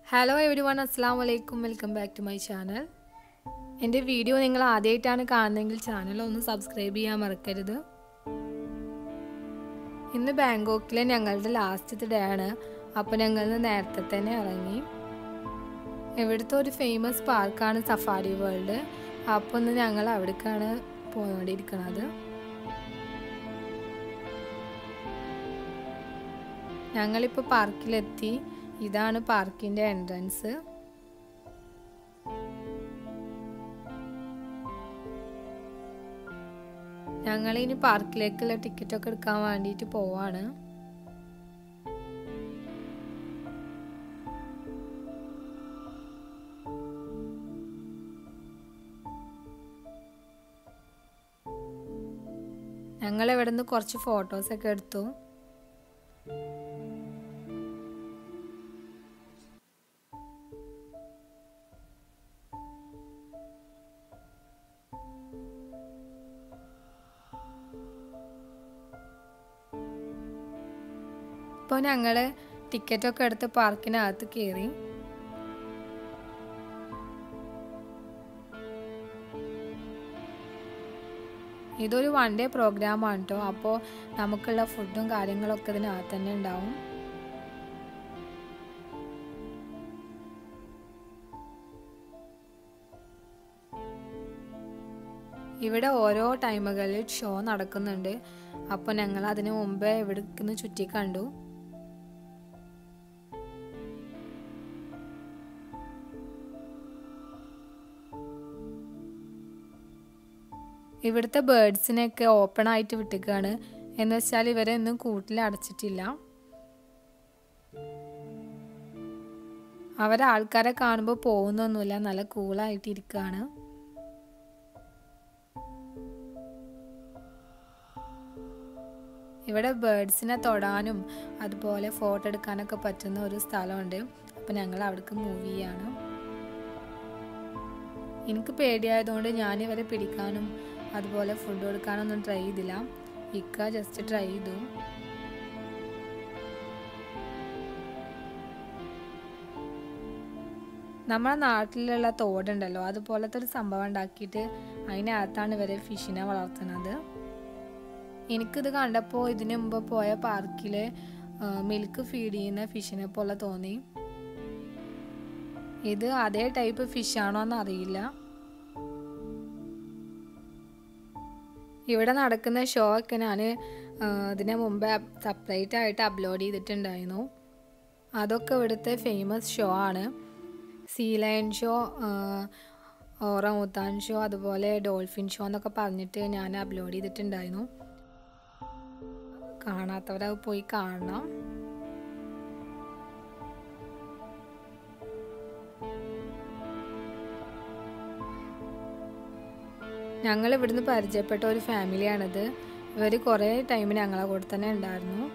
hello every everyone അസ്സാം വലൈക്കും welcome back to my channel എൻ്റെ വീഡിയോ നിങ്ങൾ ആദ്യമായിട്ടാണ് കാണുന്നതെങ്കിൽ ചാനൽ ഒന്ന് സബ്സ്ക്രൈബ് ചെയ്യാൻ മറക്കരുത് ഇന്ന് ബാങ്കോക്കിലെ ഞങ്ങളുടെ ലാസ്റ്റത്തെ ഡേ ആണ് അപ്പോൾ ഞങ്ങൾ നേരത്തെ തന്നെ ഇറങ്ങി ഇവിടുത്തെ ഒരു ഫേമസ് പാർക്കാണ് സഫാരി വേൾഡ് അപ്പോൾ ഇന്ന് ഞങ്ങൾ അവിടേക്കാണ് പോയിക്കൊണ്ടിരിക്കുന്നത് ഞങ്ങളിപ്പോൾ പാർക്കിലെത്തി ഇതാണ് പാർക്കിൻ്റെ എൻട്രൻസ് ഞങ്ങൾ ഇനി പാർക്കിലേക്കുള്ള ടിക്കറ്റ് ഒക്കെ എടുക്കാൻ വേണ്ടിയിട്ട് പോവാണ് ഞങ്ങൾ ഇവിടെ നിന്ന് കുറച്ച് ഫോട്ടോസൊക്കെ എടുത്തു ഇപ്പോൾ ഞങ്ങൾ ടിക്കറ്റൊക്കെ എടുത്ത് പാർക്കിനകത്ത് കയറി ഇതൊരു വൺ ഡേ പ്രോഗ്രാമാണ് കേട്ടോ അപ്പോൾ നമുക്കുള്ള ഫുഡും കാര്യങ്ങളൊക്കെ ഇതിനകത്ത് തന്നെ ഉണ്ടാവും ഇവിടെ ഓരോ ടൈമുകളിൽ ഷോ നടക്കുന്നുണ്ട് അപ്പോൾ ഞങ്ങൾ അതിന് മുമ്പേ ഇവിടെ നിന്ന് ചുറ്റി കണ്ടു ഇവിടുത്തെ ബേർഡ്സിനെയൊക്കെ ഓപ്പൺ ആയിട്ട് വിട്ടിക്കാണ് എന്ന് വെച്ചാൽ ഇവരെ ഒന്നും കൂട്ടിൽ അടച്ചിട്ടില്ല അവരെ ആൾക്കാരെ കാണുമ്പോൾ പോകുന്നൊന്നുമില്ല നല്ല കൂളായിട്ട് ഇരിക്കുകയാണ് ഇവിടെ ബേർഡ്സിനെ തൊടാനും അതുപോലെ ഫോട്ടോ എടുക്കാനൊക്കെ പറ്റുന്ന ഒരു സ്ഥലമുണ്ട് അപ്പം ഞങ്ങൾ അവിടേക്ക് മൂവ് ചെയ്യാണ് എനിക്ക് പേടിയായതുകൊണ്ട് ഞാൻ ഇവരെ പിടിക്കാനും അതുപോലെ ഫുഡ് കൊടുക്കാനൊന്നും ട്രൈ ചെയ്തില്ല ഇക്ക ജസ്റ്റ് ട്രൈ ചെയ്തു നമ്മുടെ നാട്ടിലുള്ള തോടുണ്ടല്ലോ അതുപോലത്തെ ഒരു സംഭവം ഉണ്ടാക്കിയിട്ട് അതിനകത്താണ് ഇവരെ ഫിഷിനെ വളർത്തുന്നത് എനിക്കിത് കണ്ടപ്പോൾ ഇതിനു മുമ്പ് പോയ പാർക്കിൽ മിൽക്ക് ഫീഡ് ചെയ്യുന്ന ഫിഷിനെ പോലെ തോന്നി ഇത് അതേ ടൈപ്പ് ഫിഷാണോ എന്ന് അറിയില്ല ഇവിടെ നടക്കുന്ന ഷോ ഒക്കെ ഞാൻ ഇതിന് മുമ്പ് സെപ്പറേറ്റ് ആയിട്ട് അപ്ലോഡ് ചെയ്തിട്ടുണ്ടായിരുന്നു അതൊക്കെ ഇവിടുത്തെ ഫേമസ് ഷോ ആണ് sea lion show orangutan show അതുപോലെ ഡോൾഫിൻ ഷോ എന്നൊക്കെ പറഞ്ഞിട്ട് ഞാൻ അപ്ലോഡ് ചെയ്തിട്ടുണ്ടായിരുന്നു കാണാത്തവരത് പോയി കാണണം ഞങ്ങൾ ഇവിടുന്ന് പരിചയപ്പെട്ട ഒരു ഫാമിലിയാണിത് ഇവർ കുറേ ടൈം ഞങ്ങളെ കൂടെ തന്നെ ഉണ്ടായിരുന്നു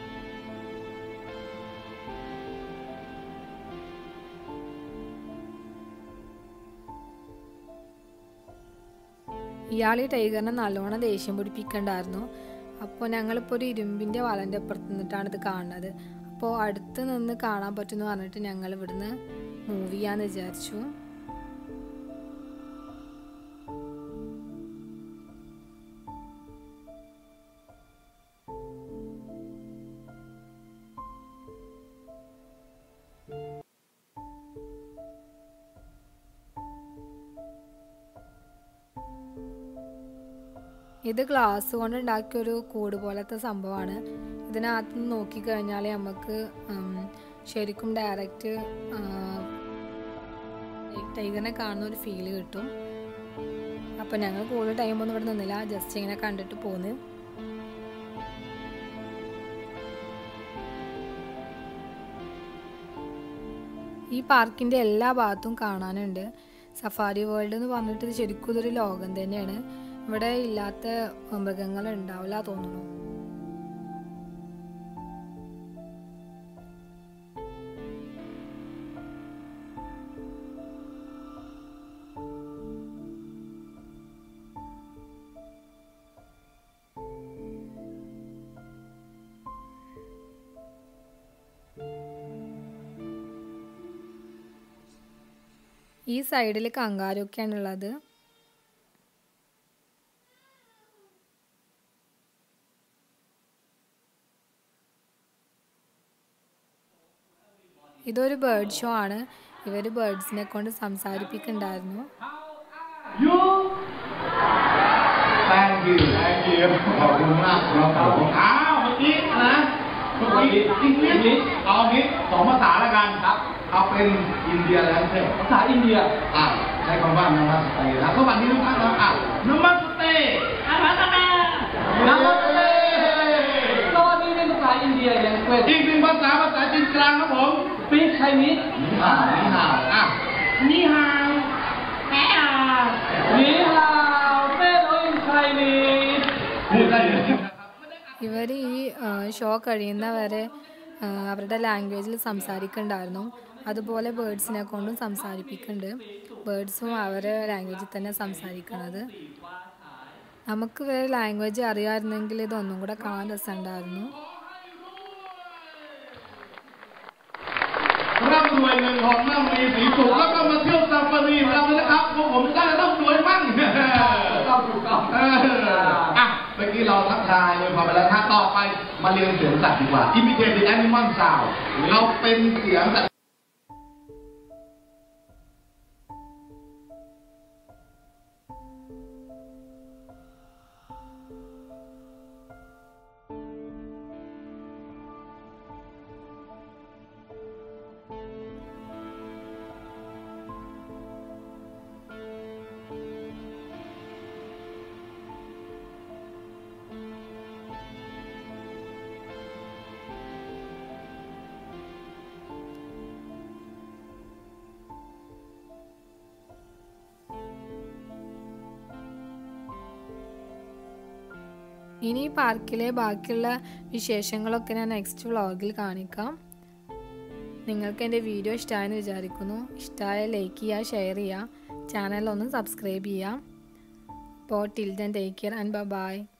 ഇയാൾ ഈ ടൈഗറിനെ നല്ലോണം ദേഷ്യം പിടിപ്പിക്കണ്ടായിരുന്നു അപ്പോൾ ഞങ്ങളിപ്പോൾ ഒരു ഇരുമ്പിൻ്റെ വളൻ്റെ അപ്പുറത്ത് നിന്നിട്ടാണ് ഇത് കാണുന്നത് അപ്പോൾ അടുത്ത് നിന്ന് കാണാൻ പറ്റുമെന്ന് പറഞ്ഞിട്ട് ഞങ്ങൾ ഇവിടുന്ന് മൂവ് ചെയ്യാന്ന് വിചാരിച്ചു ഇത് ഗ്ലാസ് കൊണ്ട് ഉണ്ടാക്കിയ ഒരു കൂട് പോലത്തെ സംഭവമാണ് ഇതിനകത്ത് നിന്ന് നോക്കിക്കഴിഞ്ഞാൽ നമുക്ക് ശരിക്കും ഡയറക്റ്റ് ടൈഗറിനെ കാണുന്ന ഒരു ഫീല് കിട്ടും അപ്പം ഞങ്ങൾ കൂടുതൽ ടൈമൊന്നും ഇവിടെ നിന്നില്ല ജസ്റ്റ് ഇങ്ങനെ കണ്ടിട്ട് പോന്ന് ഈ പാർക്കിൻ്റെ എല്ലാ ഭാഗത്തും കാണാനുണ്ട് സഫാരി വേൾഡ് എന്ന് പറഞ്ഞിട്ട് ശരിക്കും ഇതൊരു ലോകം തന്നെയാണ് ഇവിടെ ഇല്ലാത്ത മൃഗങ്ങൾ ഉണ്ടാവില്ല തോന്നുന്നു ഈ സൈഡിൽ കങ്കാരൊക്കെയാണ് ഉള്ളത് ഇതൊരു ബേർഡ് ഷോ ആണ് ഇവർ ബേർഡ്സിനെ കൊണ്ട് സംസാരിപ്പിക്കുന്നുണ്ടായിരുന്നു You Thank you Thank you ขอบคุณมากครับผมอ้าวเมื่อกี้นะเมื่อกี้อังกฤษเอาอังกฤษสองภาษาแล้วกันครับ เอาเป็นอินเดียแล้วเถอะภาษาอินเดีย อ่ะใช้คำว่านามัสเตแล้วก็วันนี้ทุกท่านนะอ่ะนามัสเตอาราธนานามัสเตสวัสดีเป็นภาษาอินเดียยังเป็นอีกหนึ่งภาษาภาษาจีนกลางครับผม speak Chinese นี่ห่าวนี่ห่าวอ่ะนี่ฮาวแม่นี่ฮาวเป็น in Chinese พูดได้เลยนะครับ ഇവർ ഈ ഷോ കഴിയുന്നവരെ ആ, അവരുടെ ലാംഗ്വേജിൽ സംസാരിക്കുന്നുണ്ടായിരുന്നു അതുപോലെ ബേർഡ്സിനെ കൊണ്ടും സംസാരിപ്പിക്കുന്നുണ്ട് ബേർഡ്സും അവരെ ലാംഗ്വേജിൽ തന്നെ സംസാരിക്കണത് നമുക്ക് വേറെ ലാംഗ്വേജ് അറിയാമായിരുന്നെങ്കിൽ ഇതൊന്നും കൂടെ കാണാൻ രസമുണ്ടായിരുന്നു ร่ำรวยเงินทองร่ำมีสีสุขแล้วก็มาเที่ยวซาฟารีเราเลยนะครับพวกผมได้ร่ำรวยมั่งต้องถูกต้องเอออ่ะเมื่อกี้เราทักทายเลยพอไปแล้วถ้าต่อไปมาเรียนเสียงสัตว์ดีกว่า imitate the animal sound เราเป็นเสียงสัตว์ ഇനി ഈ പാർക്കിലെ ബാക്കിയുള്ള വിശേഷങ്ങളൊക്കെ ഞാൻ നെക്സ്റ്റ് വ്ളോഗിൽ കാണിക്കാം നിങ്ങൾക്ക് എൻ്റെ വീഡിയോ ഇഷ്ടമായെന്ന് വിചാരിക്കുന്നു ഇഷ്ടമായ ലൈക്ക് ചെയ്യുക ഷെയർ ചെയ്യുക ചാനൽ ഒന്ന് സബ്സ്ക്രൈബ് ചെയ്യുക അപ്പോൾ till then take care and by